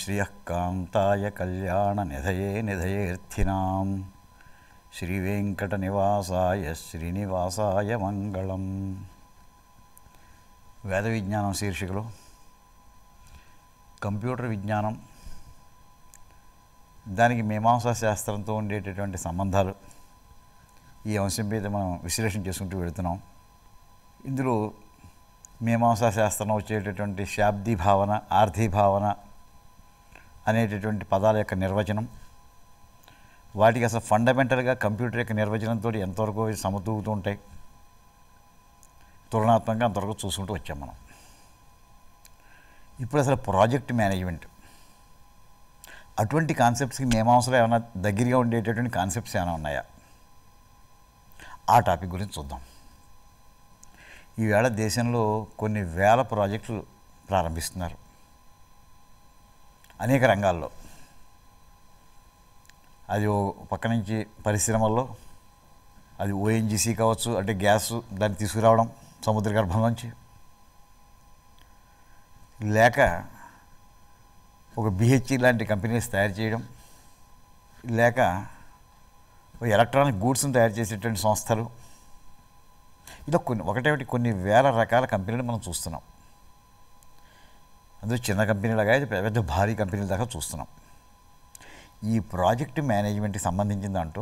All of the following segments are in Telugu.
శ్రియః కాంతాయ కళ్యాణనిధయే నిధయేర్థినాం శ్రీవేంకటనివాసాయ శ్రీనివాసాయ మంగళం వేద విజ్ఞానం శీర్షికలో కంప్యూటర్ విజ్ఞానం దానికి మీమాంసా శాస్త్రంతో ఉండేటటువంటి సంబంధాలు ఈ అంశం మీద మనం విశ్లేషణ చేసుకుంటూ వెళుతున్నాం ఇందులో మీమాంసా శాస్త్రం వచ్చేటటువంటి శాబ్ది భావన ఆర్థి భావన అనేటటువంటి పదాల యొక్క నిర్వచనం వాటికి అసలు ఫండమెంటల్గా కంప్యూటర్ యొక్క నిర్వచనంతో ఎంతవరకు అవి సమతూగుతూ ఉంటాయి తులనాత్మకంగా అంతవరకు చూసుకుంటూ వచ్చాం మనం ఇప్పుడు అసలు ప్రాజెక్ట్ మేనేజ్మెంట్ అటువంటి కాన్సెప్ట్స్కి మీమాంసలో ఏమైనా దగ్గరగా ఉండేటటువంటి కాన్సెప్ట్స్ ఏమైనా ఉన్నాయా ఆ టాపిక్ గురించి చూద్దాం ఈవేళ దేశంలో కొన్ని వేల ప్రాజెక్టులు ప్రారంభిస్తున్నారు అనేక రంగాల్లో అది ఓ పక్క నుంచి పరిశ్రమల్లో అది ఓఎన్జీసీ కావచ్చు అంటే గ్యాస్ దాన్ని తీసుకురావడం సముద్ర గర్భం నుంచి లేక ఒక బిహెచ్ఈ లాంటి కంపెనీస్ తయారు చేయడం లేక ఓ ఎలక్ట్రానిక్ గూడ్స్ని తయారు చేసేటువంటి సంస్థలు ఇలా కొన్ని ఒకటేమిటి కొన్ని వేల రకాల కంపెనీలు మనం చూస్తున్నాం అందులో చిన్న కంపెనీలుగా అయితే పెద్ద పెద్ద భారీ కంపెనీల దాకా చూస్తున్నాం ఈ ప్రాజెక్ట్ మేనేజ్మెంట్కి సంబంధించిన దాంట్లో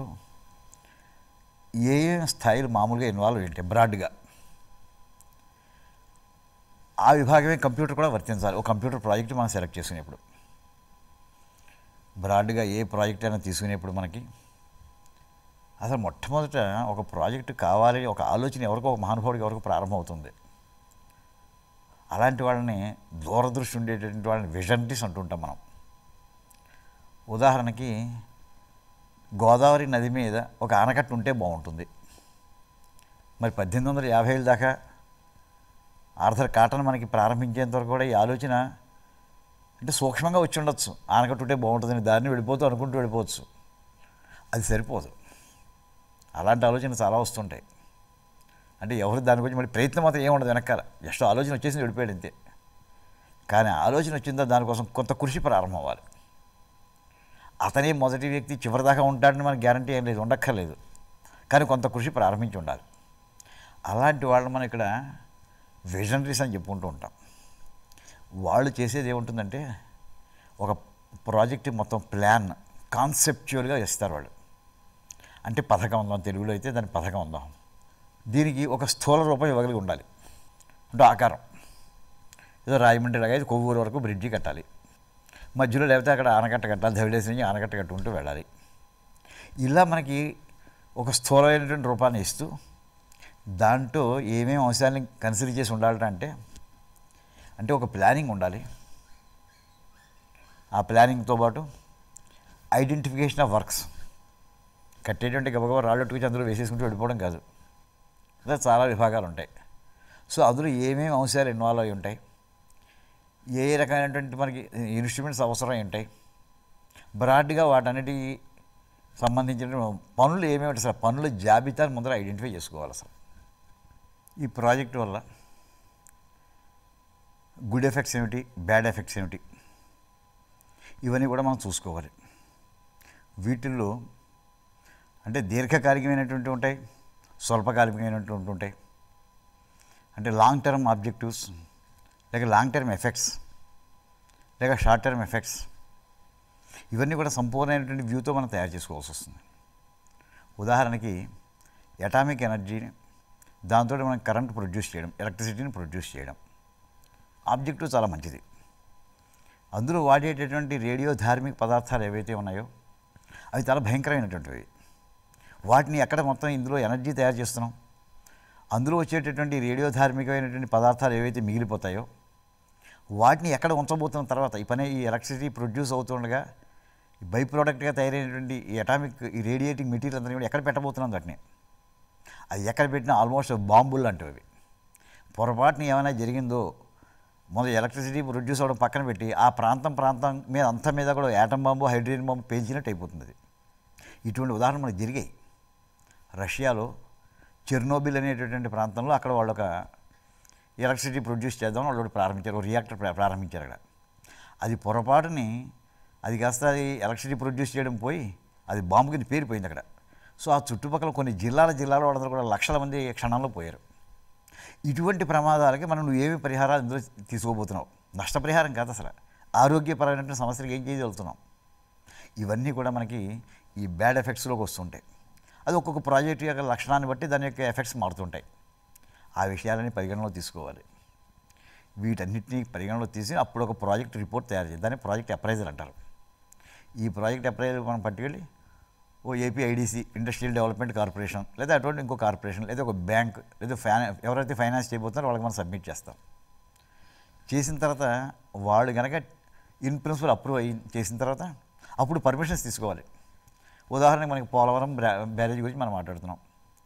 ఏ ఏ స్థాయిలు మామూలుగా ఇన్వాల్వ్ ఏంటి బ్రాడ్గా ఆ విభాగమే కంప్యూటర్ కూడా వర్తించాలి ఒక కంప్యూటర్ ప్రాజెక్ట్ మనం సెలెక్ట్ చేసుకునేప్పుడు బ్రాడ్గా ఏ ప్రాజెక్ట్ అయినా తీసుకునేప్పుడు మనకి అసలు మొట్టమొదట ఒక ప్రాజెక్ట్ కావాలి ఒక ఆలోచన ఎవరికో ఒక మహానుభావుడికి ఎవరికో ప్రారంభమవుతుంది అలాంటి వాళ్ళని దూరదృష్టి ఉండేటటువంటి వాళ్ళని విజనరీస్ అంటుంటాం మనం ఉదాహరణకి గోదావరి నది మీద ఒక ఆనకట్ట ఉంటే బాగుంటుంది మరి పద్దెనిమిది వందల యాభై ఏళ్ళ దాకా ఆర్థర్ కాటన్ మనకి ప్రారంభించేంత వరకు కూడా ఈ ఆలోచన అంటే సూక్ష్మంగా వచ్చి ఉండొచ్చు ఆనకట్ట ఉంటే బాగుంటుందని దారిని వెళ్ళిపోతూ అనుకుంటూ వెళ్ళిపోవచ్చు అది సరిపోదు అలాంటి ఆలోచన చాలా వస్తుంటాయి అంటే ఎవరు దాని గురించి మరి ప్రయత్నం మాత్రం ఏమి ఉండదు వెనకాల జస్ట్ ఆలోచన వచ్చేసింది వెళ్ళిపోయాడు అంతే కానీ ఆలోచన వచ్చిందో దానికోసం కొంత కృషి ప్రారంభం అవ్వాలి అతనే మొదటి వ్యక్తి చివరిదాకా ఉంటాడని మనకు గ్యారంటీ ఏం లేదు ఉండక్కర్లేదు కానీ కొంత కృషి ప్రారంభించి ఉండాలి అలాంటి వాళ్ళు మనం ఇక్కడ విజనరీస్ అని చెప్పుకుంటూ ఉంటాం వాళ్ళు చేసేది ఏముంటుందంటే ఒక ప్రాజెక్ట్ మొత్తం ప్లాన్ కాన్సెప్చువల్గా ఇస్తారు వాళ్ళు అంటే పథకం ఉందాం తెలుగులో అయితే దాని పథకం ఉందాం దీనికి ఒక స్థూల రూపం ఇవ్వగలిగి ఉండాలి అంటే ఆకారం ఏదో రాజమండ్రిలాగా అయితే కొవ్వూరు వరకు బ్రిడ్జి కట్టాలి మధ్యలో లేకపోతే అక్కడ ఆనకట్ట కట్టాలి ధవిలేసి నుంచి ఆనకట్ట కట్టుకుంటూ వెళ్ళాలి ఇలా మనకి ఒక స్థూలమైనటువంటి రూపాన్ని ఇస్తూ దాంట్లో ఏమేమి అంశాలని కన్సిడర్ చేసి ఉండాలట అంటే అంటే ఒక ప్లానింగ్ ఉండాలి ఆ ప్లానింగ్తో పాటు ఐడెంటిఫికేషన్ ఆఫ్ వర్క్స్ కట్టేటువంటి గబగబా రాళ్ళు అట్టుకొచ్చి అందులో వేసేసుకుంటూ వెళ్ళిపోవడం కాదు ఇలా చాలా విభాగాలు ఉంటాయి సో అందులో ఏమేమి అంశాలు ఇన్వాల్వ్ అయి ఉంటాయి ఏ ఏ రకమైనటువంటి మనకి ఇన్స్ట్రుమెంట్స్ అవసరం ఉంటాయి బ్రాడ్గా వాటన్నిటికి సంబంధించిన పనులు ఏమేమి అసలు పనుల జాబితాను ముందర ఐడెంటిఫై చేసుకోవాలి అసలు ఈ ప్రాజెక్ట్ వల్ల గుడ్ ఎఫెక్ట్స్ ఏమిటి బ్యాడ్ ఎఫెక్ట్స్ ఏమిటి ఇవన్నీ కూడా మనం చూసుకోవాలి వీటిల్లో అంటే దీర్ఘకాలికమైనటువంటి ఉంటాయి స్వల్పకాలికమైనటువంటి ఉంటాయి అంటే లాంగ్ టర్మ్ ఆబ్జెక్టివ్స్ లేక లాంగ్ టర్మ్ ఎఫెక్ట్స్ లేక షార్ట్ టర్మ్ ఎఫెక్ట్స్ ఇవన్నీ కూడా సంపూర్ణమైనటువంటి వ్యూతో మనం తయారు చేసుకోవాల్సి వస్తుంది ఉదాహరణకి ఎటామిక్ ఎనర్జీని దాంతో మనం కరెంట్ ప్రొడ్యూస్ చేయడం ఎలక్ట్రిసిటీని ప్రొడ్యూస్ చేయడం ఆబ్జెక్టివ్ చాలా మంచిది అందులో వాడేటటువంటి రేడియో ధార్మిక పదార్థాలు ఏవైతే ఉన్నాయో అవి చాలా భయంకరమైనటువంటివి వాటిని ఎక్కడ మొత్తం ఇందులో ఎనర్జీ తయారు చేస్తున్నాం అందులో వచ్చేటటువంటి రేడియో ధార్మికమైనటువంటి పదార్థాలు ఏవైతే మిగిలిపోతాయో వాటిని ఎక్కడ ఉంచబోతున్న తర్వాత ఈ పని ఈ ఎలక్ట్రిసిటీ ప్రొడ్యూస్ అవుతుండగా ఈ బై ప్రోడక్ట్గా తయారైనటువంటి ఈ అటామిక్ ఈ రేడియేటింగ్ మెటీరియల్ అంతా కూడా ఎక్కడ పెట్టబోతున్నాం వాటిని అది ఎక్కడ పెట్టినా ఆల్మోస్ట్ బాంబులు లాంటివి అవి పొరపాటున ఏమైనా జరిగిందో మొదలు ఎలక్ట్రిసిటీ ప్రొడ్యూస్ అవ్వడం పక్కన పెట్టి ఆ ప్రాంతం ప్రాంతం మీద అంతా మీద కూడా యాటం బాంబు హైడ్రోజన్ బాంబు పేల్చినట్టు అయిపోతుంది అది ఇటువంటి ఉదాహరణ మనకు జరిగాయి రష్యాలో చెర్నోబిల్ అనేటటువంటి ప్రాంతంలో అక్కడ వాళ్ళు ఒక ఎలక్ట్రిసిటీ ప్రొడ్యూస్ చేద్దాం వాళ్ళు ఒకటి ప్రారంభించారు ఒక రియాక్టర్ ప్రా- ప్రారంభించారు అక్కడ అది పొరపాటుని అది కాస్త అది ఎలక్ట్రిసిటీ ప్రొడ్యూస్ చేయడం పోయి అది బాంబు కింద పేరిపోయింది అక్కడ సో ఆ చుట్టుపక్కల కొన్ని జిల్లాల జిల్లాల వాళ్ళందరూ కూడా లక్షల మంది క్షణంలో పోయారు ఇటువంటి ప్రమాదాలకి మనం నువ్వు ఏమి పరిహారాలు ఇందులో తీసుకోబోతున్నావు నష్టపరిహారం కాదు అసలు ఆరోగ్యపరమైనటువంటి సమస్యలకు ఏం చేయగలుగుతున్నాం ఇవన్నీ కూడా మనకి ఈ బ్యాడ్ ఎఫెక్ట్స్లోకి వస్తుంటాయి అది ఒక్కొక్క ప్రాజెక్ట్ యొక్క లక్షణాన్ని బట్టి దాని యొక్క ఎఫెక్ట్స్ మారుతుంటాయి ఆ విషయాలని పరిగణలో తీసుకోవాలి వీటన్నిటిని పరిగణలో తీసి అప్పుడు ఒక ప్రాజెక్ట్ రిపోర్ట్ తయారు చేయాలి దాన్ని ప్రాజెక్ట్ అప్రైజల్ అంటారు ఈ ప్రాజెక్ట్ అప్రైజల్ మనం పట్టుకెళ్ళి ఓ AP IDC industrial development corporation లేదా అటువంటి ఇంకో కార్పొరేషన్ లేదా ఒక బ్యాంక్ లేదా ఫైనా ఎవరైతే ఫైనాన్స్ చేయబోతున్నారో వాళ్ళకి మనం సబ్మిట్ చేస్తాం చేసిన తర్వాత వాళ్ళు కనుక ఇన్ ప్రిన్సిపల్ అప్రూవ్ అయ్యి చేసిన తర్వాత అప్పుడు పర్మిషన్స్ తీసుకోవాలి ఉదాహరణకి మనకి పోలవరం బ్రా- బ్యారేజ్ గురించి మనం మాట్లాడుతున్నాం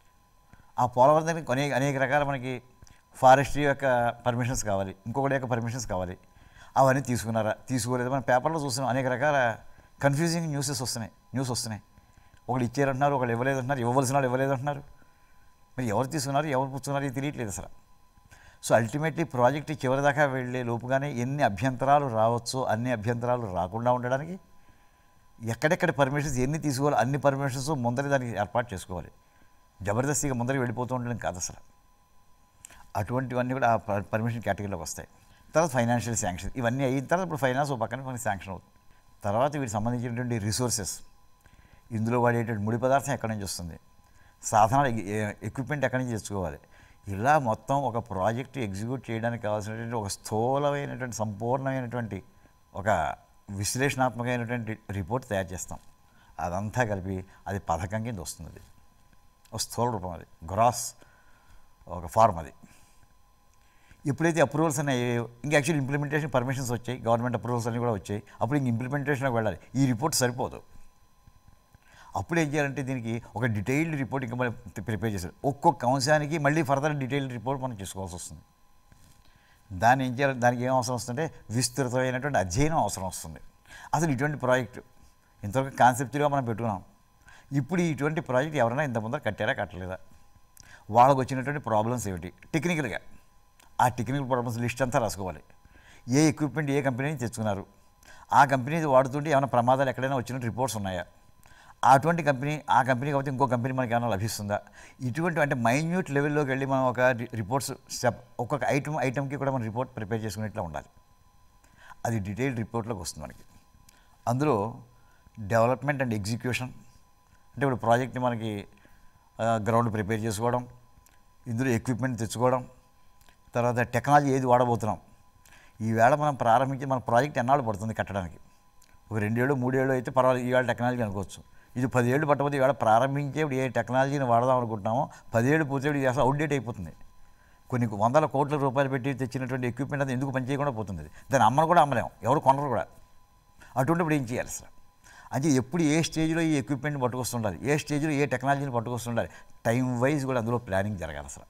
ఆ పోలవరం దగ్గర అనేక అనేక రకాల మనకి ఫారెస్ట్రీ యొక్క పర్మిషన్స్ కావాలి ఇంకొకటి యొక్క పర్మిషన్స్ కావాలి అవన్నీ తీసుకున్నారా తీసుకోలేదు మన పేపర్లో చూస్తున్నాం అనేక రకాల కన్ఫ్యూజింగ్ న్యూసెస్ వస్తున్నాయి న్యూస్ వస్తున్నాయి ఒకళ్ళు ఇచ్చారంటున్నారు ఒకళ్ళు ఇవ్వలేదు అంటున్నారు ఇవ్వవలసిన వాళ్ళు ఇవ్వలేదు అంటున్నారు మరి ఎవరు తీసుకున్నారు ఎవరు పుచ్చుకున్నారు ఇది తెలియట్లేదు అసలు సో అల్టిమేట్లీ ప్రాజెక్ట్ చివరి దాకా వెళ్ళే లోపుగానే ఎన్ని అభ్యంతరాలు రావచ్చో అన్ని అభ్యంతరాలు రాకుండా ఉండడానికి ఎక్కడెక్కడ పర్మిషన్స్ ఎన్ని తీసుకోవాలి అన్ని పర్మిషన్స్ ముందరి దానికి ఏర్పాటు చేసుకోవాలి జబర్దస్తిగా ముందరికి వెళ్ళిపోతూ ఉండడం కాదు అసలు అటువంటివన్నీ కూడా ఆ పర్- పర్మిషన్ కేటగిరీలోకి వస్తాయి తర్వాత ఫైనాన్షియల్ శాంక్షన్ ఇవన్నీ అయిన తర్వాత ఇప్పుడు ఫైనాన్స్ ఒక పక్కన మనకి శాంక్షన్ అవుతుంది తర్వాత వీటికి సంబంధించినటువంటి రిసోర్సెస్ ఇందులో వాడేటువంటి ముడి పదార్థం ఎక్కడి నుంచి వస్తుంది సాధనాలు ఎ- ఎక్విప్మెంట్ ఎక్కడి నుంచి తెచ్చుకోవాలి ఇలా మొత్తం ఒక ప్రాజెక్ట్ ఎగ్జిక్యూట్ చేయడానికి కావాల్సినటువంటి ఒక స్థూలమైనటువంటి సంపూర్ణమైనటువంటి ఒక విశ్లేషణాత్మకమైనటువంటి రిపోర్ట్ తయారు చేస్తాం అదంతా కలిపి అది పథకం కింద వస్తుంది అది ఒక స్థూల రూపం అది గ్రాస్ ఒక ఫార్మ్ అది ఎప్పుడైతే అప్రూవల్స్ అన్నాయి ఇంకా యాక్చువల్ ఇంప్లిమెంటేషన్ పర్మిషన్స్ వచ్చాయి గవర్నమెంట్ అప్రూవల్స్ అన్నీ కూడా వచ్చాయి అప్పుడు ఇంక ఇంప్లిమెంటేషన్కి వెళ్ళాలి ఈ రిపోర్ట్ సరిపోదు అప్పుడు ఏం చేయాలంటే దీనికి ఒక డీటెయిల్డ్ రిపోర్ట్ ఇంకా మనం ప్రిపేర్ చేశారు ఒక్కొక్క అంశానికి మళ్ళీ ఫర్దర్ డీటెయిల్డ్ రిపోర్ట్ మనం చేసుకోవాల్సి వస్తుంది దాన్ని ఏం చేయాలి దానికి ఏం అవసరం వస్తుందంటే విస్తృతమైనటువంటి అధ్యయనం అవసరం వస్తుంది అసలు ఇటువంటి ప్రాజెక్ట్ ఇంతవరకు కాన్సెప్చువల్గా మనం పెట్టుకున్నాం ఇప్పుడు ఇటువంటి ప్రాజెక్ట్ ఎవరైనా ఇంత ముందర కట్టారా కట్టలేదా వాళ్ళకు వచ్చినటువంటి ప్రాబ్లమ్స్ ఏమిటి టెక్నికల్గా ఆ టెక్నికల్ ప్రాబ్లమ్స్ లిస్ట్ అంతా రాసుకోవాలి ఏ ఎక్విప్మెంట్ ఏ కంపెనీ నుంచి తెచ్చుకున్నారు ఆ కంపెనీ వాడుతుంటే ఏమైనా ప్రమాదాలు ఎక్కడైనా వచ్చిన రిపోర్ట్స్ ఉన్నాయా అటువంటి కంపెనీ ఆ కంపెనీ కాబట్టి ఇంకో కంపెనీ మనకి ఏమైనా లభిస్తుందా ఇటువంటి అంటే మైన్యూట్ లెవెల్లోకి వెళ్ళి మనం ఒక రి- రిపోర్ట్స్ స్టెప్ ఒక్కొక్క ఐటమ్ ఐటమ్కి కూడా మనం రిపోర్ట్ ప్రిపేర్ చేసుకునేట్లా ఉండాలి అది డీటెయిల్డ్ రిపోర్ట్లోకి వస్తుంది మనకి అందులో డెవలప్మెంట్ అండ్ ఎగ్జిక్యూషన్ అంటే ఇప్పుడు ప్రాజెక్ట్ని మనకి గ్రౌండ్ ప్రిపేర్ చేసుకోవడం ఇందులో ఎక్విప్మెంట్ తెచ్చుకోవడం తర్వాత టెక్నాలజీ ఏది వాడబోతున్నాం ఈవేళ మనం ప్రారంభించి మన ప్రాజెక్ట్ ఎన్నాళ్ళు పడుతుంది కట్టడానికి ఒక రెండేళ్ళు మూడేళ్ళు అయితే పర్వాలేదు ఈవేళ టెక్నాలజీ అనుకోవచ్చు ఇది పదేళ్ళు పట్టకపోతే ఈవేళ ప్రారంభించేప్పుడు ఏ టెక్నాలజీని వాడదాం అనుకుంటున్నామో పదేళ్ళు పూర్తేప్పుడు ఇది అసలు అవుట్డేట్ అయిపోతుంది కొన్ని వందల కోట్ల రూపాయలు పెట్టి తెచ్చినటువంటి ఎక్విప్మెంట్ అది ఎందుకు పనిచేయకుండా పోతుంది అది. దాన్ని అమ్మను కూడా అమ్మలేము ఎవరు కొనరు కూడా అటువంటిప్పుడు ఏం చేయాలి అసలు అంటే ఎప్పుడు ఏ స్టేజ్లో ఈ ఎక్విప్మెంట్ పట్టుకొస్తుండాలి ఏ స్టేజ్లో ఏ టెక్నాలజీని పట్టుకొస్తుండాలి టైం వైజ్ కూడా అందులో ప్లానింగ్ జరగాలి అసలు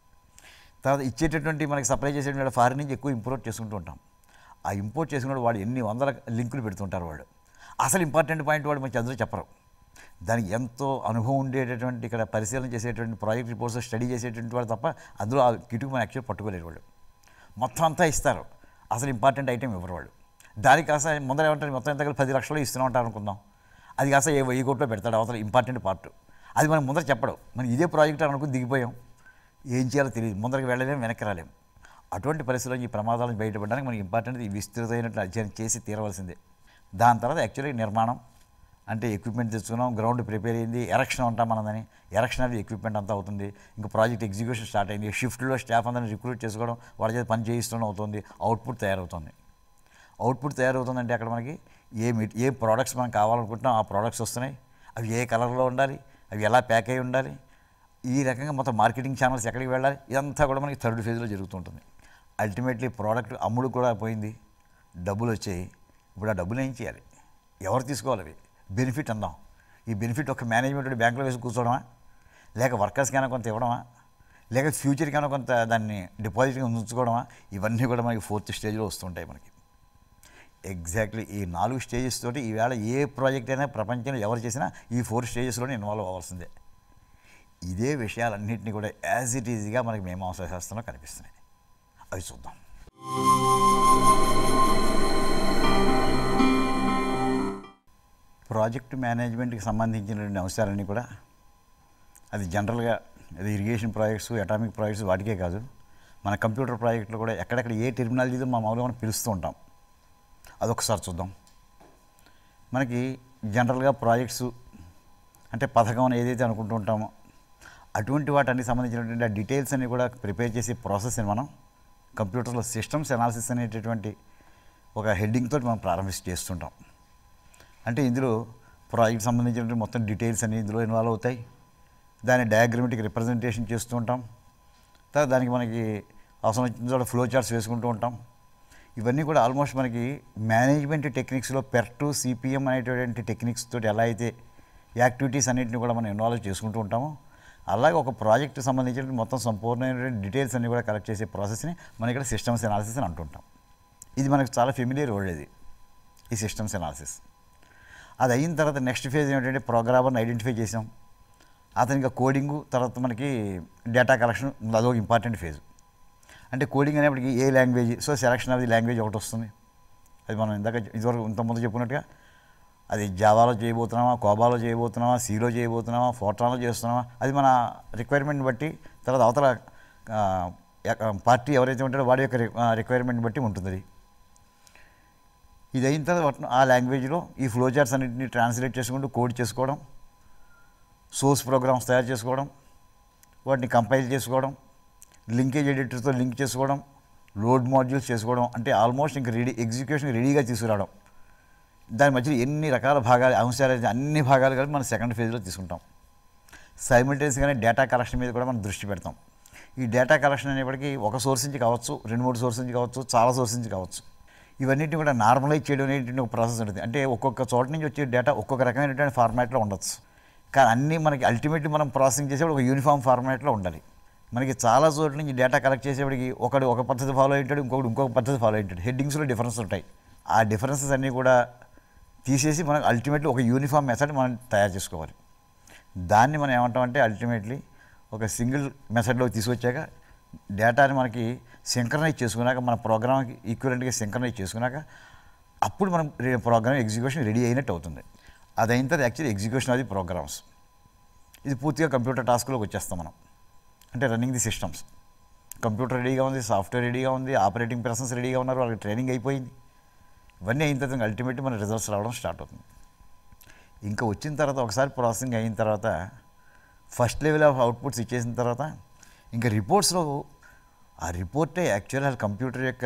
తర్వాత ఇచ్చేటటువంటి మనకి సప్లై చేసేటువంటి ఫారిన్ నుంచి ఎక్కువ ఇంపోర్ట్ చేసుకుంటూ ఉంటాం ఆ ఇంపోర్ట్ చేసుకున్న వాడు ఎన్ని వందల లింకులు పెడుతుంటారు వాడు అసలు ఇంపార్టెంట్ పాయింట్ వాడు మనకి అందరూ చెప్పరు దానికి ఎంతో అనుభవం ఉండేటటువంటి ఇక్కడ పరిశీలన చేసేటువంటి ప్రాజెక్ట్ రిపోర్ట్స్ స్టడీ చేసేటువంటి వాడు తప్ప అందులో ఆ కిటుకు మనం యాక్చువల్ పట్టుకోలేరు వాళ్ళు మొత్తం అంతా ఇస్తారు అసలు ఇంపార్టెంట్ ఐటెం ఇవ్వరు వాళ్ళు దానికి కాస్త ముందర ఏమంటారు మొత్తం ఎంత కలిపి పది లక్షలు ఇస్తూనే ఉంటారు అనుకుందాం అది కాస్త ఏ వెయ్యి కోట్లో పెడతాడు అవతల ఇంపార్టెంట్ పార్ట్ అది మనం ముందర చెప్పడం మనం ఇదే ప్రాజెక్ట్ అనుకుని దిగిపోయాం ఏం చేయాలో తెలియదు ముందరికి వెళ్ళలేము వెనక్కి రాలేము అటువంటి పరిస్థితుల్లో ఈ ప్రమాదాల నుంచి బయటపడడానికి మనకి ఇంపార్టెంట్ ఈ విస్తృతమైనటువంటి అధ్యయనం చేసి తీరవలసిందే దాని తర్వాత యాక్చువల్లీ నిర్మాణం అంటే ఎక్విప్మెంట్ తెచ్చుకున్నాం గ్రౌండ్ ప్రిపేర్ అయింది ఎరక్షన్ ఉంటాం మనదని ఎరక్షన్ అది ఎక్విప్మెంట్ అంతా అవుతుంది ఇంకా ప్రాజెక్ట్ ఎగ్జిక్యూషన్ స్టార్ట్ అయింది షిఫ్ట్లో స్టాఫ్ అందరిని రిక్రూట్ చేసుకోవడం వాళ్ళ చేత పని చేయిస్తూనే అవుతుంది అవుట్పుట్ తయారవుతుంది అవుట్పుట్ తయారవుతుందంటే అక్కడ మనకి ఏ మెట్ ఏ ప్రోడక్ట్స్ మనం కావాలనుకుంటున్నాం ఆ ప్రోడక్ట్స్ వస్తున్నాయి అవి ఏ కలర్లో ఉండాలి అవి ఎలా ప్యాక్ అయి ఉండాలి ఈ రకంగా మొత్తం మార్కెటింగ్ ఛానల్స్ ఎక్కడికి వెళ్ళాలి ఇదంతా కూడా మనకి థర్డ్ ఫేజ్లో జరుగుతుంటుంది అల్టిమేట్లీ ప్రోడక్ట్ అమ్ముడు కూడా పోయింది డబ్బులు వచ్చాయి ఇప్పుడు ఆ డబ్బులు ఏం చేయాలి ఎవరు తీసుకోవాలి అవి బెనిఫిట్ అందాం ఈ బెనిఫిట్ ఒక మేనేజ్మెంట్ బ్యాంకులో వేసి కూర్చోవడమా లేక వర్కర్స్కైనా కొంత ఇవ్వడమా లేక ఫ్యూచర్కైనా కొంత దాన్ని డిపాజిట్గా ఉంచుకోవడమా ఇవన్నీ కూడా మనకి ఫోర్త్ స్టేజ్లో వస్తుంటాయి మనకి ఎగ్జాక్ట్లీ ఈ నాలుగు స్టేజెస్ తోటి ఈవేళ ఏ ప్రాజెక్ట్ అయినా ప్రపంచంలో ఎవరు చేసినా ఈ ఫోర్ స్టేజెస్లోనే ఇన్వాల్వ్ అవ్వాల్సిందే ఇదే విషయాలన్నింటినీ కూడా యాజ్ ఇట్ ఈజీగా మనకి మీమాంసా శాస్త్రంలో కనిపిస్తున్నాయి అవి చూద్దాం ప్రాజెక్ట్ మేనేజ్మెంట్కి సంబంధించినటువంటి అంశాలన్నీ కూడా అది జనరల్గా అది ఇరిగేషన్ ప్రాజెక్ట్స్ అటామిక్ ప్రాజెక్ట్స్ వాటికే కాదు మన కంప్యూటర్ ప్రాజెక్టులు కూడా ఎక్కడెక్కడ ఏ టెర్మినాలజీతో మా మామూలుగా మనం పిలుస్తూ ఉంటాం అదొకసారి చూద్దాం మనకి జనరల్గా ప్రాజెక్ట్స్ అంటే పథకం అని ఏదైతే అనుకుంటూ ఉంటామో అటువంటి వాటికి సంబంధించినటువంటి ఆ డీటెయిల్స్ అన్ని కూడా ప్రిపేర్ చేసే ప్రాసెస్ని మనం కంప్యూటర్లో సిస్టమ్స్ అనాలిసిస్ అనేటటువంటి ఒక హెడ్డింగ్ తోటి మనం ప్రారంభించి చేస్తుంటాం అంటే ఇందులో ప్రాజెక్ట్ సంబంధించినటువంటి మొత్తం డీటెయిల్స్ అన్ని ఇందులో ఇన్వాల్వ్ అవుతాయి దాని డయాగ్రమెటిక్ రిప్రజెంటేషన్ చేస్తూ ఉంటాం తర్వాత దానికి మనకి అవసరం వచ్చిన చోట ఫ్లో చార్ట్స్ వేసుకుంటూ ఉంటాం ఇవన్నీ కూడా ఆల్మోస్ట్ మనకి మేనేజ్మెంట్ టెక్నిక్స్లో పెర్ టు సిపిఎం అనేటువంటి టెక్నిక్స్ తోటి ఎలా అయితే యాక్టివిటీస్ అన్నింటిని కూడా మనం ఇన్వాల్వ్ చేసుకుంటూ ఉంటామో అలాగే ఒక ప్రాజెక్ట్ సంబంధించిన మొత్తం సంపూర్ణమైనటువంటి డీటెయిల్స్ అన్ని కూడా కలెక్ట్ చేసే ప్రాసెస్ని మనం ఇక్కడ సిస్టమ్స్ అనాలిసిస్ అని అంటుంటాం ఇది మనకు చాలా ఫెమిలియర్ వర్డ్ ఇది ఈ సిస్టమ్స్ అనాలిసిస్ అది అయిన తర్వాత నెక్స్ట్ ఫేజ్ ఏమిటంటే ప్రోగ్రామర్ని ఐడెంటిఫై చేసాం అతనికి ఇంకా కోడింగు తర్వాత మనకి డేటా కలెక్షన్ అదొక ఇంపార్టెంట్ ఫేజ్ అంటే కోడింగ్ అనేప్పటికి ఏ language so selection of the language ఒకటి వస్తుంది అది మనం ఇందాక ఇదివరకు ఇంతకుముందు చెప్పుకున్నట్టుగా అది జావాలో చేయబోతున్నామా కోబాలో చేయబోతున్నామా సీలో చేయబోతున్నామా ఫోర్ట్రాన్లో చేస్తున్నామా అది మన రిక్వైర్మెంట్ బట్టి తర్వాత అవతల ఆ, ఎ- పార్టీ ఎవరైతే ఉంటారో వాడి యొక్క రిక్వైర్మెంట్ బట్టి ఉంటుంది అది. ఇది అయిన తర్వాత వాటిని ఆ లాంగ్వేజ్లో ఈ ఫ్లో చార్ట్స్ అన్నింటినీ ట్రాన్స్లేట్ చేసుకుంటూ కోడ్ చేసుకోవడం సోర్స్ ప్రోగ్రామ్స్ తయారు చేసుకోవడం వాటిని కంపైల్ చేసుకోవడం లింకేజ్ ఎడిటర్తో లింక్ చేసుకోవడం లోడ్ మాడ్యూల్స్ చేసుకోవడం అంటే ఆల్మోస్ట్ ఇంక రెడీ ఎగ్జిక్యూషన్ రెడీగా తీసుకురావడం దాని మధ్యలో ఎన్ని రకాల భాగాలు అంశాలు అయితే అన్ని భాగాలు కలిపి మనం సెకండ్ ఫేజ్లో తీసుకుంటాం సైమిల్టేనియస్గానే డేటా కలెక్షన్ మీద కూడా మనం దృష్టి పెడతాం ఈ డేటా కలెక్షన్ అనేప్పటికీ ఒక సోర్స్ నుంచి కావచ్చు రెండు మూడు సోర్స్ నుంచి కావచ్చు చాలా సోర్స్ నుంచి కావచ్చు ఇవన్నిటిని కూడా నార్మలైజ్ చేయడం అనేటువంటి ఒక ప్రాసెస్ ఉంటుంది అంటే ఒక్కొక్క చోట నుంచి వచ్చే డేటా ఒక్కొక్క రకమైనటువంటి ఫార్మాట్లో ఉండొచ్చు కానీ అన్నీ మనకి అల్టిమేట్లీ మనం ప్రాసెసింగ్ చేసేప్పుడు ఒక యూనిఫామ్ ఫార్మాట్లో ఉండాలి మనకి చాలా చోట్ల నుంచి డేటా కలెక్ట్ చేసేప్పటికి ఒకడు ఒక పద్ధతి ఫాలో అయ్యాడు ఇంకొకటి ఇంకొక పద్ధతి ఫాలో అయ్యాడు హెడ్డింగ్స్లో డిఫరెన్స్ ఉంటాయి ఆ డిఫరెన్సెస్ అన్నీ కూడా తీసేసి మనం అల్టిమేట్లీ ఒక యూనిఫామ్ మెథడ్ మనం తయారు చేసుకోవాలి దాన్ని మనం ఏమంటామంటే అల్టిమేట్లీ ఒక సింగిల్ మెథడ్లో తీసుకొచ్చాక డేటాని మనకి సింక్రనైజ్ చేసుకున్నాక మన ప్రోగ్రామ్కి ఈక్వలెంట్గా సింక్రనైజ్ చేసుకున్నాక అప్పుడు మనం ప్రోగ్రామ్ ఎగ్జిక్యూషన్ రెడీ అయినట్టు అవుతుంది అది అయిన తర్వాత యాక్చువల్లీ ఎగ్జిక్యూషన్ అది ప్రోగ్రామ్స్ ఇది పూర్తిగా కంప్యూటర్ టాస్క్లోకి వచ్చేస్తాం మనం అంటే రన్నింగ్ ది సిస్టమ్స్ కంప్యూటర్ రెడీగా ఉంది సాఫ్ట్వేర్ రెడీగా ఉంది ఆపరేటింగ్ పర్సన్స్ రెడీగా ఉన్నారు వాళ్ళకి ట్రైనింగ్ అయిపోయింది ఇవన్నీ అయిన తర్వాత అల్టిమేట్లీ మన రిజల్ట్స్ రావడం స్టార్ట్ అవుతుంది ఇంకా వచ్చిన తర్వాత ఒకసారి ప్రాసెసింగ్ అయిన తర్వాత ఫస్ట్ లెవెల్ ఆఫ్ అవుట్పుట్స్ ఇచ్చేసిన తర్వాత ఇంకా రిపోర్ట్స్లో ఆ రిపోర్టే యాక్చువల్ కంప్యూటర్ యొక్క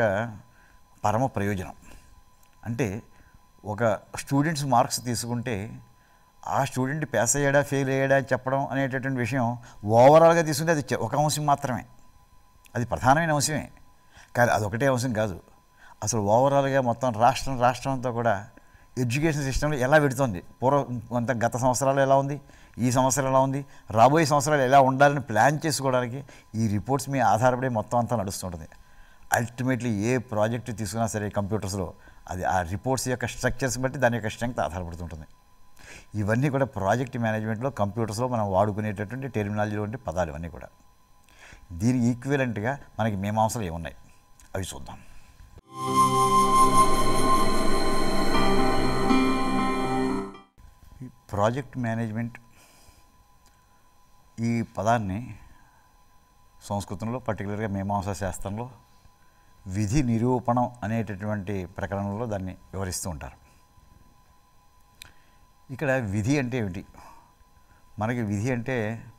పరమ ప్రయోజనం అంటే ఒక స్టూడెంట్స్ మార్క్స్ తీసుకుంటే ఆ స్టూడెంట్ పాస్ అయ్యాడా ఫెయిల్ అయ్యాడా అని చెప్పడం అనేటటువంటి విషయం ఓవరాల్గా తీసుకుంటే అది చె- ఒక అంశం మాత్రమే అది ప్రధానమైన అంశమే కానీ అదొకటే అంశం కాదు అసలు ఓవరాల్గా మొత్తం రాష్ట్రం రాష్ట్రం అంతా కూడా ఎడ్యుకేషన్ సిస్టంలో ఎలా పెడుతోంది పూర్వం కొంత గత సంవత్సరాలు ఎలా ఉంది ఈ సంవత్సరం ఎలా ఉంది రాబోయే సంవత్సరాలు ఎలా ఉండాలని ప్లాన్ చేసుకోవడానికి ఈ రిపోర్ట్స్ మీద ఆధారపడి మొత్తం అంతా నడుస్తుంటుంది అల్టిమేట్లీ ఏ ప్రాజెక్ట్ తీసుకున్నా సరే కంప్యూటర్స్లో అది ఆ రిపోర్ట్స్ యొక్క స్ట్రక్చర్స్ బట్టి దాని యొక్క స్ట్రెంగ్త్ ఆధారపడుతుంటుంది ఇవన్నీ కూడా ప్రాజెక్ట్ మేనేజ్మెంట్లో కంప్యూటర్స్లో మనం వాడుకునేటటువంటి టెర్మినాలజీలో ఉండే పదాలు ఇవన్నీ కూడా దీనికి ఈక్వలెంట్గా మనకి మీమాంసలు ఏమున్నాయి అవి చూద్దాం ఈ ప్రాజెక్ట్ మేనేజ్మెంట్ ఈ పదాన్ని సంస్కృతంలో పర్టికులర్గా మీమాంసా శాస్త్రంలో విధి నిరూపణం అనేటటువంటి ప్రకరణంలో దాన్ని వివరిస్తూ ఉంటారు ఇక్కడ విధి అంటే ఏమిటి మనకి విధి అంటే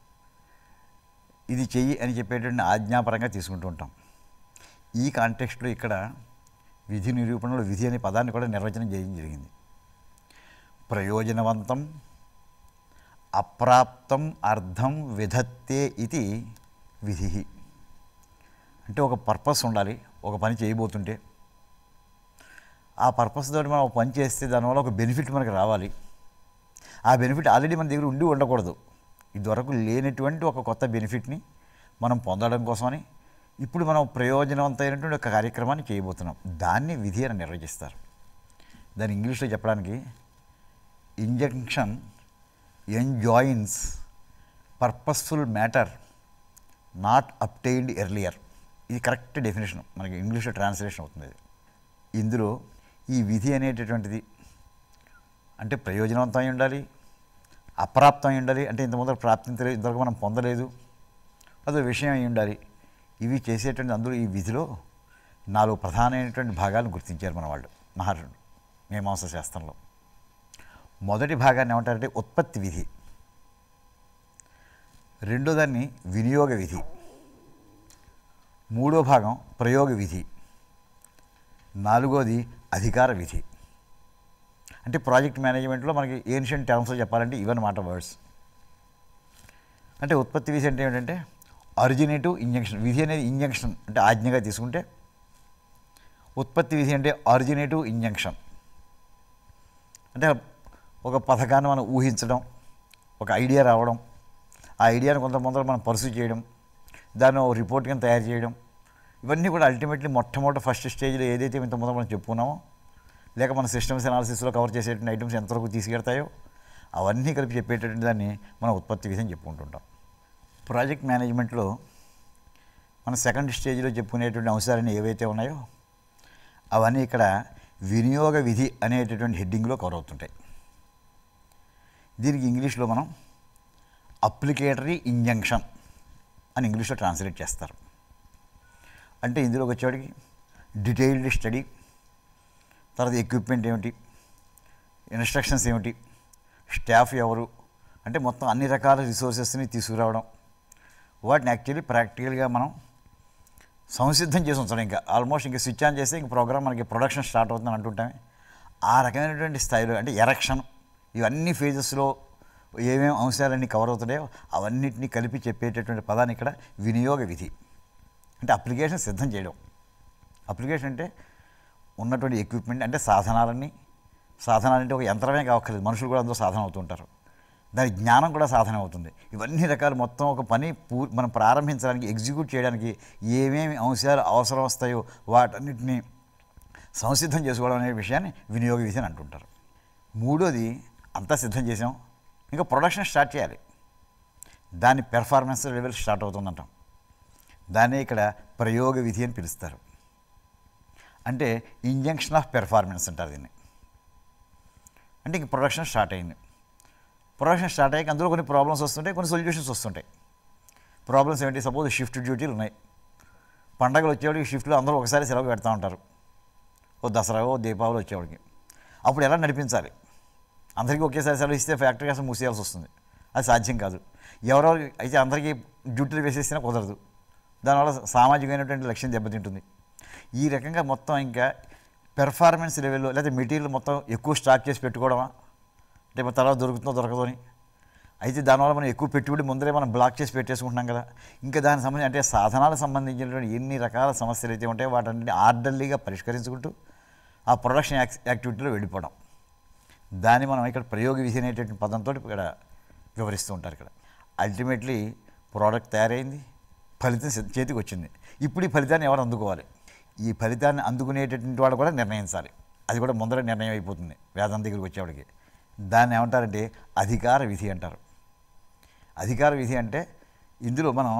ఇది చెయ్యి అని చెప్పేటువంటి ఆజ్ఞాపరంగా తీసుకుంటూ ఉంటాం ఈ కాంటెక్స్ట్లో ఇక్కడ విధి నిరూపణలో విధి అనే పదాన్ని కూడా నిర్వచనం చేయడం జరిగింది ప్రయోజనవంతం అప్రాప్తం అర్థం విధత్తే ఇది విధి అంటే ఒక పర్పస్ ఉండాలి ఒక పని చేయబోతుంటే ఆ పర్పస్ తోటి మనం ఒక పని చేస్తే దానివల్ల ఒక బెనిఫిట్ మనకు రావాలి ఆ బెనిఫిట్ ఆల్రెడీ మన దగ్గర ఉండి ఉండకూడదు ఇదివరకు లేనటువంటి ఒక కొత్త బెనిఫిట్ని మనం పొందడం కోసమని ఇప్పుడు మనం ప్రయోజనవంతమైనటువంటి ఒక కార్యక్రమాన్ని చేయబోతున్నాం దాన్ని విధి అని నిర్వచిస్తారు దాన్ని ఇంగ్లీష్లో చెప్పడానికి injunction enjoins purposeful matter not obtained earlier ఇది కరెక్ట్ డెఫినేషన్ మనకి ఇంగ్లీష్లో ట్రాన్స్లేషన్ అవుతుంది ఇది ఇందులో ఈ విధి అనేటటువంటిది అంటే ప్రయోజనవంతమై ఉండాలి అప్రాప్తమై ఉండాలి అంటే ఇంతకుముందు ప్రాప్తించలేదు ఇంతవరకు మనం పొందలేదు అదో విషయం అయి ఉండాలి ఇవి చేసేటువంటి అందులో ఈ విధిలో నాలుగు ప్రధానమైనటువంటి భాగాలను గుర్తించారు మన వాళ్ళు మహర్షులు మీమాంస శాస్త్రంలో మొదటి భాగాన్ని ఏమంటారంటే ఉత్పత్తి విధి రెండో దాన్ని వినియోగ విధి మూడో భాగం ప్రయోగ విధి నాలుగోది అధికార విధి అంటే ప్రాజెక్ట్ మేనేజ్మెంట్లో మనకి ఏన్షియంట్ టర్మ్స్లో చెప్పాలంటే ఇవన్నమాట వర్డ్స్ అంటే ఉత్పత్తి విధి అంటే ఏంటంటే ఆరిజినేటివ్ ఇంజెక్షన్ విధి అనేది ఇంజెక్షన్ అంటే ఆజ్ఞగా తీసుకుంటే ఉత్పత్తి విధి అంటే ఆరిజినేటివ్ ఇంజెక్షన్ అంటే ఒక పథకాన్ని మనం ఊహించడం ఒక ఐడియా రావడం ఆ ఐడియాను కొంత ముందర మనం పర్సూ చేయడం దాన్ని ఒక రిపోర్ట్ కింద తయారు చేయడం ఇవన్నీ కూడా అల్టిమేట్లీ మొట్టమొదటి ఫస్ట్ స్టేజ్లో ఏదైతే ఇంత ముందర మనం చెప్పుకున్నామో లేక మన సిస్టమ్స్ అనాలిసిస్లో కవర్ చేసేటువంటి ఐటమ్స్ ఎంతవరకు తీసుకెడతాయో అవన్నీ కలిపి చెప్పేటటువంటి దాన్ని మనం ఉత్పత్తి విధి అని చెప్పుకుంటుంటాం ప్రాజెక్ట్ మేనేజ్మెంట్లో మన సెకండ్ స్టేజ్లో చెప్పుకునేటువంటి అంశాలన్నీ ఏవైతే ఉన్నాయో అవన్నీ ఇక్కడ వినియోగ విధి అనేటటువంటి హెడ్డింగ్లో కవర్ అవుతుంటాయి దీనికి ఇంగ్లీష్లో మనం అప్లికేటరీ ఇంజంక్షన్ అని ఇంగ్లీష్లో ట్రాన్స్లేట్ చేస్తారు అంటే ఇందులోకి వచ్చేవాడికి డీటెయిల్డ్ స్టడీ తర్వాత ఎక్విప్మెంట్ ఏమిటి ఇన్స్ట్రక్షన్స్ ఏమిటి స్టాఫ్ ఎవరు అంటే మొత్తం అన్ని రకాల రిసోర్సెస్ని తీసుకురావడం వాటిని యాక్చువల్లీ ప్రాక్టికల్గా మనం సంసిద్ధం చేసి ఉంచడం ఇంకా ఆల్మోస్ట్ ఇంకా స్విచ్ ఆన్ చేస్తే ఇంక ప్రోగ్రామ్ మనకి ప్రొడక్షన్ స్టార్ట్ అవుతుందని అంటుంటామే ఆ రకమైనటువంటి స్థాయిలో అంటే ఎరక్షన్ ఇవన్నీ ఫేజెస్లో ఏమేమి అంశాలన్నీ కవర్ అవుతున్నాయో అవన్నిటిని కలిపి చెప్పేటటువంటి పదాన్ని ఇక్కడ వినియోగ విధి అంటే అప్లికేషన్ సిద్ధం చేయడం అప్లికేషన్ అంటే ఉన్నటువంటి ఎక్విప్మెంట్ అంటే సాధనాలన్నీ సాధనాలు అంటే ఒక యంత్రమే కావక్కర్లేదు మనుషులు కూడా అందులో సాధన అవుతుంటారు దాని జ్ఞానం కూడా సాధన అవుతుంది ఇవన్నీ రకాలు మొత్తం ఒక పని పూ మనం ప్రారంభించడానికి ఎగ్జిక్యూట్ చేయడానికి ఏమేమి అంశాలు అవసరం వస్తాయో వాటన్నిటిని సంసిద్ధం చేసుకోవడం అనే విషయాన్ని వినియోగ విధి అని అంటుంటారు మూడోది అంతా సిద్ధం చేసాం ఇంకా ప్రొడక్షన్ స్టార్ట్ చేయాలి దాని పెర్ఫార్మెన్స్ లెవెల్ స్టార్ట్ అవుతుందంటాం దాన్ని ఇక్కడ ప్రయోగ విధి అని పిలుస్తారు అంటే ఇంజంక్షన్ ఆఫ్ పెర్ఫార్మెన్స్ అంటారు దీన్ని అంటే ఇంక ప్రొడక్షన్ స్టార్ట్ అయింది ప్రొడక్షన్ స్టార్ట్ అయ్యాక అందులో కొన్ని ప్రాబ్లమ్స్ వస్తుంటాయి కొన్ని సొల్యూషన్స్ వస్తుంటాయి ప్రాబ్లమ్స్ ఏంటి సపోజ్ షిఫ్ట్ డ్యూటీలు ఉన్నాయి పండగలు వచ్చేవాడికి షిఫ్ట్లో అందరూ ఒకసారి సెలవు పెడతా ఉంటారు ఓ దసరా ఓ దీపావళి వచ్చేవాడికి అప్పుడు ఎలా నడిపించాలి అందరికీ ఒకేసారి సెలవు ఇస్తే ఫ్యాక్టరీ అసలు మూసేయాల్సి వస్తుంది అది సాధ్యం కాదు ఎవరెవరు అయితే అందరికీ డ్యూటీలు వేసేసినా కుదరదు దానివల్ల సామాజికమైనటువంటి లక్ష్యం దెబ్బతింటుంది ఈ రకంగా మొత్తం ఇంకా పెర్ఫార్మెన్స్ లెవెల్లో లేదా మెటీరియల్ మొత్తం ఎక్కువ స్టాక్ చేసి పెట్టుకోవడమా అంటే మన తర్వాత దొరుకుతుందో దొరకదో అని అయితే దానివల్ల మనం ఎక్కువ పెట్టుబడి ముందరే మనం బ్లాక్ చేసి పెట్టేసుకుంటున్నాం కదా ఇంకా దానికి సంబంధించి అంటే సాధనాలకు సంబంధించినటువంటి ఎన్ని రకాల సమస్యలు అయితే ఉంటాయో వాటన్నిటిని ఆర్డర్లీగా పరిష్కరించుకుంటూ ఆ ప్రొడక్షన్ యాక్ యాక్టివిటీలో వెళ్ళిపోవడం దాన్ని మనం ఇక్కడ ప్రయోగ విధి అనేటువంటి పదంతో ఇక్కడ వివరిస్తూ ఉంటారు ఇక్కడ అల్టిమేట్లీ ప్రోడక్ట్ తయారైంది ఫలితం సిద్ధ- చేతికి వచ్చింది ఇప్పుడు ఈ ఫలితాన్ని ఎవరు అందుకోవాలి ఈ ఫలితాన్ని అందుకునేటటువంటి వాడు కూడా నిర్ణయించాలి అది కూడా ముందర నిర్ణయం అయిపోతుంది వేదం దగ్గరికి వచ్చేవాడికి దాన్ని ఏమంటారంటే అధికార విధి అంటారు అధికార విధి అంటే ఇందులో మనం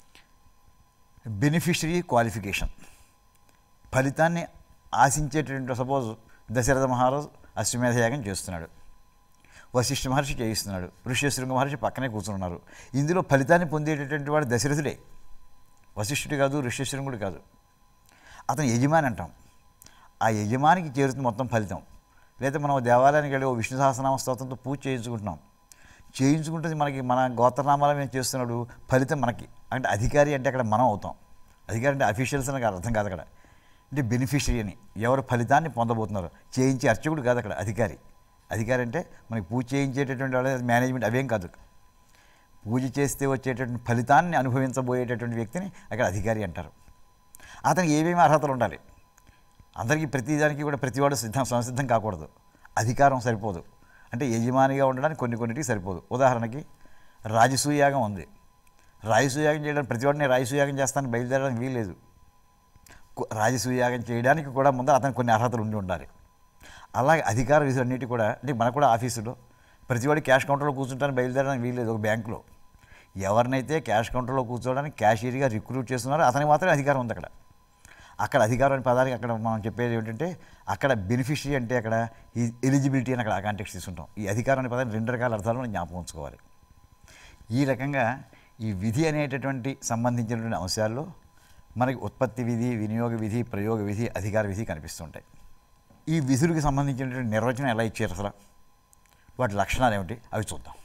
బెనిఫిషరీ క్వాలిఫికేషన్ ఫలితాన్ని ఆశించేటటువంటి సపోజ్ దశరథ మహారాజు అశ్వమేధ యాగం చేస్తున్నాడు వశిష్ఠ మహర్షి చేయిస్తున్నాడు ఋష్యశృంగ మహర్షి పక్కనే కూర్చున్నారు ఇందులో ఫలితాన్ని పొందేటటువంటి వాడు దశరథుడే వశిష్ఠుడు కాదు ఋష్యశృంగుడు కాదు అతను యజమాని అంటాం ఆ యజమానికి చేరుతుంది మొత్తం ఫలితం లేదా మనం దేవాలయానికి వెళ్ళి ఓ విష్ణు సహస్రనామ స్తోత్రంతో పూజ చేయించుకుంటున్నాం చేయించుకుంటుంది మనకి మన గోత్రనామాల మేము చేస్తున్నాడు ఫలితం మనకి అంటే అధికారి అంటే అక్కడ మనం అవుతాం అధికారి అంటే అఫీషియల్స్ అని కాదు, అర్థం కాదు అక్కడ అంటే బెనిఫిషరీ అని ఎవరు ఫలితాన్ని పొందబోతున్నారు చేయించే అర్చకుడు కాదు అక్కడ అధికారి అధికారి అంటే మనకి పూజ చేయించేటటువంటి వాళ్ళ మేనేజ్మెంట్ అవేం కాదు పూజ చేస్తే వచ్చేటటువంటి ఫలితాన్ని అనుభవించబోయేటటువంటి వ్యక్తిని అక్కడ అధికారి అంటారు అతనికి ఏమేమి అర్హతలు ఉండాలి అందరికీ ప్రతిదానికి కూడా ప్రతివాడు సిద్ధం సంసిద్ధం కాకూడదు అధికారం సరిపోదు అంటే యజమానిగా ఉండడానికి కొన్ని కొన్నిటికి సరిపోదు ఉదాహరణకి రాజసూయాగం ఉంది రాజసూయాగం చేయడానికి ప్రతివాడిని రాజసూయాగం చేస్తానికి బయలుదేరడానికి వీల్లేదు కు- రాజసూయాగం చేయడానికి కూడా ముందర అతనికి కొన్ని అర్హతలు ఉండి ఉండాలి అలాగే అధికార విధులన్నిటి కూడా అంటే మనకు కూడా ఆఫీసులో ప్రతివాడి క్యాష్ కౌంటర్లో కూర్చుంటానికి బయలుదేరడానికి వీల్లేదు ఒక బ్యాంకులో ఎవరినైతే క్యాష్ కౌంటర్లో కూర్చోవడానికి క్యాషియర్గా రిక్రూట్ చేస్తున్నారో అతనికి మాత్రమే అధికారం ఉంది అక్కడ అక్కడ అధికారం అనే పదానికి అక్కడ మనం చెప్పేది ఏంటంటే అక్కడ బెనిఫిషరీ అంటే అక్కడ ఈ ఎలిజిబిలిటీ అని అక్కడ ఆ కాంటెక్స్ తీసుకుంటాం ఈ అధికారం అనే పదాన్ని రెండు రకాల అర్థాలు మనం జ్ఞాపకం ఉంచుకోవాలి ఈ రకంగా ఈ విధి అనేటటువంటి సంబంధించినటువంటి అంశాల్లో మనకి ఉత్పత్తి విధి వినియోగ విధి ప్రయోగ విధి అధికార విధి కనిపిస్తుంటాయి ఈ విధులకు సంబంధించినటువంటి నిర్వచనం ఎలా ఇచ్చారు అసలు వాటి లక్షణాలు ఏమిటి అవి చూద్దాం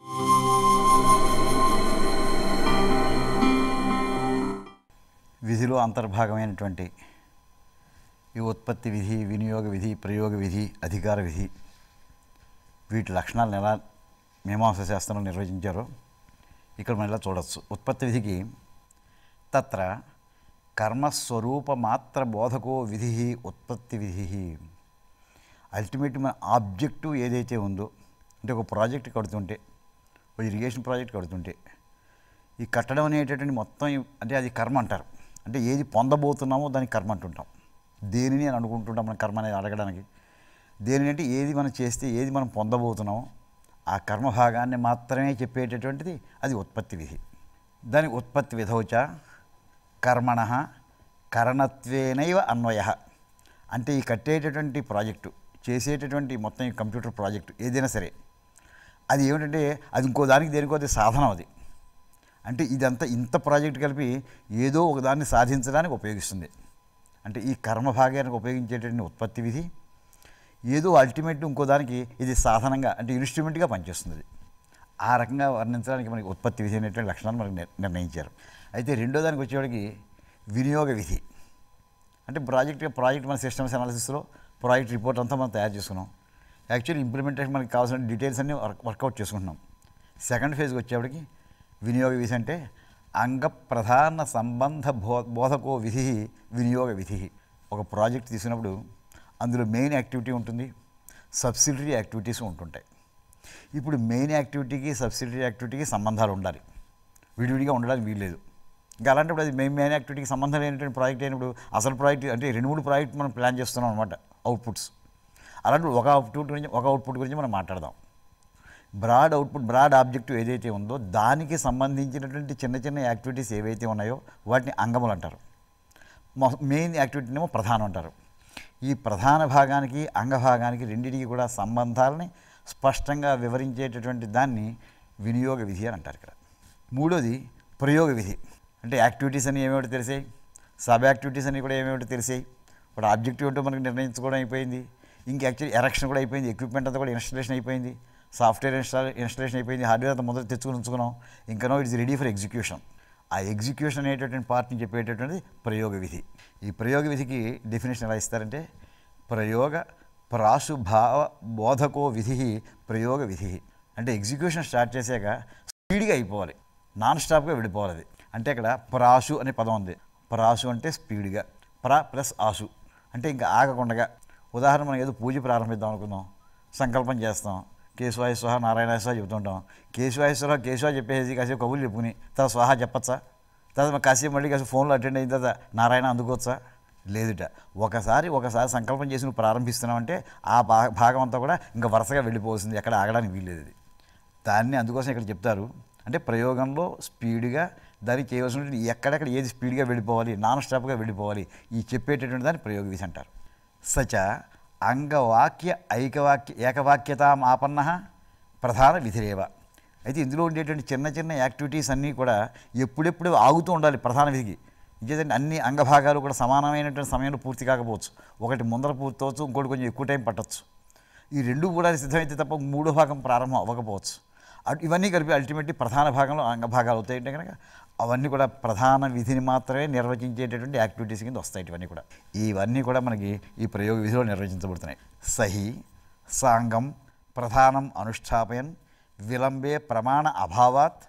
విధిలో అంతర్భాగమైనటువంటి ఈ ఉత్పత్తి విధి వినియోగ విధి ప్రయోగ విధి అధికార విధి వీటి లక్షణాలను ఎలా మీమాంస శాస్త్రంలో నిర్వచించారో ఇక్కడ మనం ఇలా చూడవచ్చు ఉత్పత్తి విధికి తత్ర కర్మస్వరూప మాత్ర బోధకో విధి ఉత్పత్తి విధి అల్టిమేట్ మన ఆబ్జెక్టివ్ ఏదైతే ఉందో అంటే ఒక ప్రాజెక్ట్ కడుతుంటే ఒక ఇరిగేషన్ ప్రాజెక్ట్ కడుతుంటే ఈ కట్టడం అనేటటువంటి మొత్తం ఈ- అంటే అది కర్మ అంటారు అంటే ఏది పొందబోతున్నామో దానికి కర్మ అంటుంటాం దేనిని అని అనుకుంటుంటాం మన కర్మ అనేది అడగడానికి దేనిని అంటే ఏది మనం చేస్తే ఏది మనం పొందబోతున్నామో ఆ కర్మ భాగాన్ని మాత్రమే చెప్పేటటువంటిది అది ఉత్పత్తి విధి దాని ఉత్పత్తి విధౌచ కర్మణ కరణత్వేనైవ అన్వయ అంటే ఈ కట్టేటటువంటి ప్రాజెక్టు చేసేటటువంటి మొత్తం ఈ కంప్యూటర్ ప్రాజెక్టు ఏదైనా సరే అది ఏమిటంటే అది ఇంకో దానికి దేనికో అది సాధనం అది అంటే ఇదంతా ఇంత ప్రాజెక్ట్ కలిపి ఏదో ఒక దాన్ని సాధించడానికి ఉపయోగిస్తుంది అంటే ఈ కర్మ భాగానికి ఉపయోగించేటటువంటి ఉత్పత్తి విధి ఏదో అల్టిమేట్ ఇంకో దానికి ఇది సాధనంగా అంటే ఇన్స్ట్రుమెంట్గా పనిచేస్తుంది ఇది. ఆ రకంగా వర్ణించడానికి మనకి ఉత్పత్తి విధి అనేటువంటి లక్షణాలు మనకి నిర్- నిర్ణయించారు అయితే రెండో దానికి వచ్చేవాడికి వినియోగ విధి అంటే ప్రాజెక్ట్ ప్రాజెక్ట్ మన సిస్టమ్స్ అనాలిసిస్లో ప్రాజెక్ట్ రిపోర్ట్ అంతా మనం తయారు చేసుకున్నాం యాక్చువల్లీ ఇంప్లిమెంటేషన్ మనకి కావాల్సిన డీటెయిల్స్ అన్నీ వర్క్ వర్కౌట్ చేసుకుంటున్నాం సెకండ్ ఫేజ్కి వచ్చేప్పటికి వినియోగ విధి అంటే అంగ ప్రధాన సంబంధ బో బోధకో విధి వినియోగ విధి ఒక ప్రాజెక్ట్ తీసుకున్నప్పుడు అందులో మెయిన్ యాక్టివిటీ ఉంటుంది సబ్సిడరీ యాక్టివిటీస్ ఉంటుంటాయి ఇప్పుడు మెయిన్ యాక్టివిటీకి సబ్సిడరీ యాక్టివిటీకి సంబంధాలు ఉండాలి విడివిడిగా ఉండడానికి వీల్లేదు ఇంకా అలాంటప్పుడు అది మెయిన్ మెయిన్ యాక్టివిటీకి సంబంధం లేనటువంటి ప్రాజెక్ట్ అయినప్పుడు అసలు ప్రాజెక్ట్ అంటే రెండు మూడు ప్రాజెక్ట్ మనం ప్లాన్ చేస్తున్నాం అనమాట అవుట్పుట్స్ అలాంటి ఒక అవుట్పుట్ గురించి ఒక అవుట్పుట్ గురించి మనం మాట్లాడదాం బ్రాడ్ అవుట్పుట్ బ్రాడ్ ఆబ్జెక్టివ్ ఏదైతే ఉందో దానికి సంబంధించినటువంటి చిన్న చిన్న యాక్టివిటీస్ ఏవైతే ఉన్నాయో వాటిని అంగములు అంటారు మొ- మెయిన్ యాక్టివిటీనేమో ప్రధానం అంటారు ఈ ప్రధాన భాగానికి అంగభాగానికి రెండింటికి కూడా సంబంధాలని స్పష్టంగా వివరించేటటువంటి దాన్ని వినియోగ విధి అని అంటారు ఇక్కడ మూడోది ప్రయోగ విధి అంటే యాక్టివిటీస్ అని ఏమేమిటో తెలిసాయి సబ్ యాక్టివిటీస్ అని కూడా ఏమేమిటో తెలిసాయి ఇప్పుడు ఆబ్జెక్టివ్ ఏంటో మనకి నిర్ణయించుకోవడం అయిపోయింది ఇంక యాక్చువల్లీ ఎరక్షన్ కూడా అయిపోయింది ఎక్విప్మెంట్ అంతా కూడా ఇన్స్టలేషన్ అయిపోయింది సాఫ్ట్వేర్ ఇన్స్టాల్ ఇన్స్టలేషన్ అయిపోయింది హార్డ్వేర్ అంతా మొదలు తెచ్చుకుని ఉంచుకున్నాం ఇంకనో ఇట్స్ రెడీ ఫర్ ఎగ్జిక్యూషన్ ఆ ఎగ్జిక్యూషన్ అనేటటువంటి పార్ట్ని చెప్పేటటువంటిది ప్రయోగ విధి ఈ ప్రయోగ విధికి డెఫినేషన్ ఎలా ఇస్తారంటే ప్రయోగ ప్రాశుభావ బోధకో విధి ప్రయోగ విధి అంటే ఎగ్జిక్యూషన్ స్టార్ట్ చేశాక స్పీడ్గా అయిపోవాలి నాన్ స్టాప్గా వెళ్ళిపోవాలి అది అంటే ఇక్కడ ప్రాశు అనే పదం ఉంది ప్రాశు అంటే స్పీడ్గా ప్రా ప్లస్ ఆశు అంటే ఇంకా ఆగకుండగా ఉదాహరణ మనం ఏదో పూజ ప్రారంభిద్దాం అనుకుందాం సంకల్పం చేస్తాం కేశవాయ స్వహ నారాయణ స్వహ చెబుతుంటాం కేశవాయ స్వహ కేశవ చెప్పేసి కాసేపు కబుర్లు చెప్పుకుని తర్వాత స్వహ చెప్పచ్చా తర్వాత మరి కాసేపు మళ్ళీ కాసేపు ఫోన్లో అటెండ్ అయిన తర్వాత నారాయణ అందుకోవచ్చా లేదుట ఒకసారి ఒకసారి సంకల్పం చేసి నువ్వు ప్రారంభిస్తున్నావంటే ఆ భా భాగం అంతా కూడా ఇంకా వరుసగా వెళ్ళిపోతుంది ఎక్కడ ఆగడానికి వీల్లేదు ఇది దాన్ని అందుకోసం ఇక్కడ చెప్తారు అంటే ప్రయోగంలో స్పీడ్గా దానికి చేయవలసిన ఎక్కడెక్కడ ఏది స్పీడ్గా వెళ్ళిపోవాలి నాన్ స్టాప్గా వెళ్ళిపోవాలి ఈ చెప్పేటటువంటి దాన్ని ప్రయోగ విధి అంటారు సచ అంగవాక్య ఐకవాక్య ఏకవాక్యతాం ఆపన్న ప్రధాన విధిరేవ అయితే ఇందులో ఉండేటువంటి చిన్న చిన్న యాక్టివిటీస్ అన్నీ కూడా ఎప్పుడెప్పుడు ఆగుతూ ఉండాలి ప్రధాన విధికి ఇంకేదంటే అన్ని అంగభాగాలు కూడా సమానమైనటువంటి సమయంలో పూర్తి కాకపోవచ్చు ఒకటి ముందర పూర్తవచ్చు ఇంకోటి కొంచెం ఎక్కువ టైం పట్టవచ్చు ఈ రెండు కూడా సిద్ధమైతే తప్ప మూడో భాగం ప్రారంభం అవ్వకపోవచ్చు అటు ఇవన్నీ కలిపి అల్టిమేట్లీ ప్రధాన భాగంలో అంగభాగాలు అవుతాయంటే కనుక అవన్నీ కూడా ప్రధాన విధిని మాత్రమే నిర్వచించేటటువంటి యాక్టివిటీస్ కింద వస్తాయి ఇవన్నీ కూడా ఇవన్నీ కూడా మనకి ఈ ప్రయోగ విధిలో నిర్వచించబడుతున్నాయి సహి సాంగం ప్రధానం అనుష్ఠాపయన్ విలంబే ప్రమాణ అభావాత్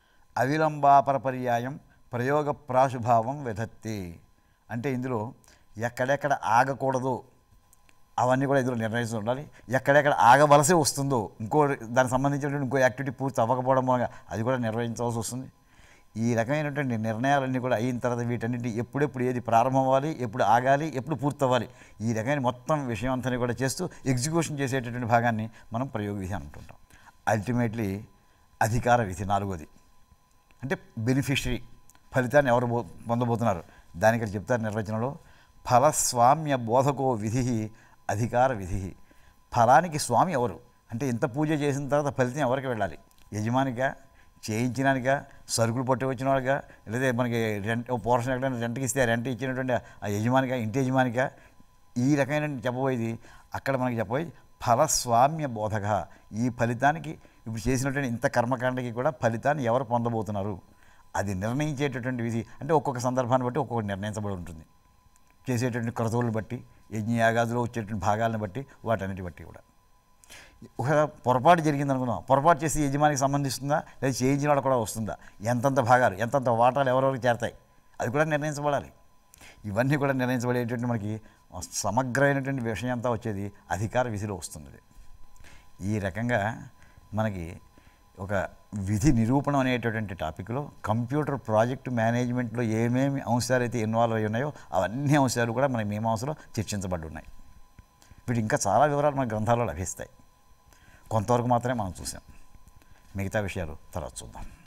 అవిలంబాపరపర్యాయం ప్రయోగ ప్రాశుభావం విధత్తి అంటే ఇందులో ఎక్కడెక్కడ ఆగకూడదు అవన్నీ కూడా ఇందులో నిర్ణయిస్తూ ఉండాలి ఎక్కడెక్కడ ఆగవలసి వస్తుందో ఇంకో దానికి సంబంధించినటువంటి ఇంకో యాక్టివిటీ పూర్తి అవ్వకపోవడం మూలంగా అది కూడా నిర్వహించవలసి వస్తుంది ఈ రకమైనటువంటి నిర్ణయాలన్నీ కూడా అయిన తర్వాత వీటన్నిటి ఎప్పుడెప్పుడు ఏది ప్రారంభం అవ్వాలి ఎప్పుడు ఆగాలి ఎప్పుడు పూర్తి అవ్వాలి ఈ రకమైన మొత్తం విషయం అంతా కూడా చేస్తూ ఎగ్జిక్యూషన్ చేసేటటువంటి భాగాన్ని మనం ప్రయోగ విధి అని అంటుంటాం అల్టిమేట్లీ అధికార విధి నాలుగోది అంటే బెనిఫిషరీ ఫలితాన్ని ఎవరు పో- పొందబోతున్నారు దానికి ఇక్కడ చెప్తారు నిర్వచనంలో ఫలస్వామ్య బోధకో విధి అధికార విధి ఫలానికి స్వామి ఎవరు అంటే ఇంత పూజ చేసిన తర్వాత ఫలితం ఎవరికి వెళ్ళాలి యజమానిగా చేయించినానిగా సరుకులు పట్టి వచ్చిన వాడిగా లేదా మనకి రెంట్ ఓ పోర్షన్ ఎక్కడైనా రెంట్కి ఇస్తే ఆ రెంట్ ఇచ్చినటువంటి ఆ యజమానిగా ఇంటి యజమానిగా ఈ రకమైన చెప్పబోయేది అక్కడ మనకి చెప్పబోయేది ఫలస్వామ్య బోధక ఈ ఫలితానికి ఇప్పుడు చేసినటువంటి ఇంత కర్మకాండకి కూడా ఫలితాన్ని ఎవరు పొందబోతున్నారు అది నిర్ణయించేటటువంటి విధి అంటే ఒక్కొక్క సందర్భాన్ని బట్టి ఒక్కొక్కటి నిర్ణయించబడి ఉంటుంది చేసేటువంటి క్రతువులను బట్టి యజ్ఞయాగాదులో వచ్చేటువంటి భాగాలను బట్టి వాటన్నిటి బట్టి కూడా ఒక పొరపాటు జరిగింది అనుకుందాం పొరపాటు చేసి యజమానికి సంబంధిస్తుందా లేదా చేయించిన వాడు కూడా వస్తుందా ఎంతంత భాగాలు ఎంతంత వాటాలు ఎవరెవరికి చేరతాయి అది కూడా నిర్ణయించబడాలి ఇవన్నీ కూడా నిర్ణయించబడేటువంటి మనకి సమగ్రమైనటువంటి విషయం అంతా వచ్చేది అధికార విధిలో వస్తుంది ఈ రకంగా మనకి ఒక విధి నిరూపణం అనేటటువంటి టాపిక్లో కంప్యూటర్ ప్రాజెక్ట్ మేనేజ్మెంట్లో ఏమేమి అంశాలు అయితే ఇన్వాల్వ్ అయి ఉన్నాయో అవన్నీ అంశాలు కూడా మన మీమాంసలో చర్చించబడి ఉన్నాయి వీటి ఇంకా చాలా వివరాలు మన గ్రంథాల్లో లభిస్తాయి కొంతవరకు మాత్రమే మనం చూసాం మిగతా విషయాలు తర్వాత చూద్దాం